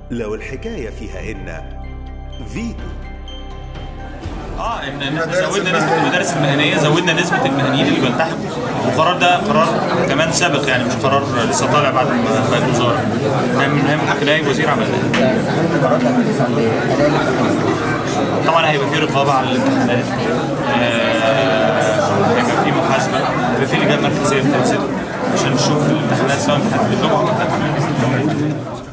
لو الحكاية فيها إن فيتو اه ان إن احنا زودنا نسبه المدارس المهنيه زودنا نسبه المهنيين اللي بيلتحقوا والقرار ده قرار كمان سابق يعني مش قرار لسه طالع بعد ما بقى الوزاره ده من اهم نائب وزير عملناه طبعا هيبقى في رقابه على الامتحانات آه، هيبقى في محاسبه هيبقى في لجان مركزيه بتنزل عشان نشوف الامتحانات سواء امتحانات باللغه او امتحانات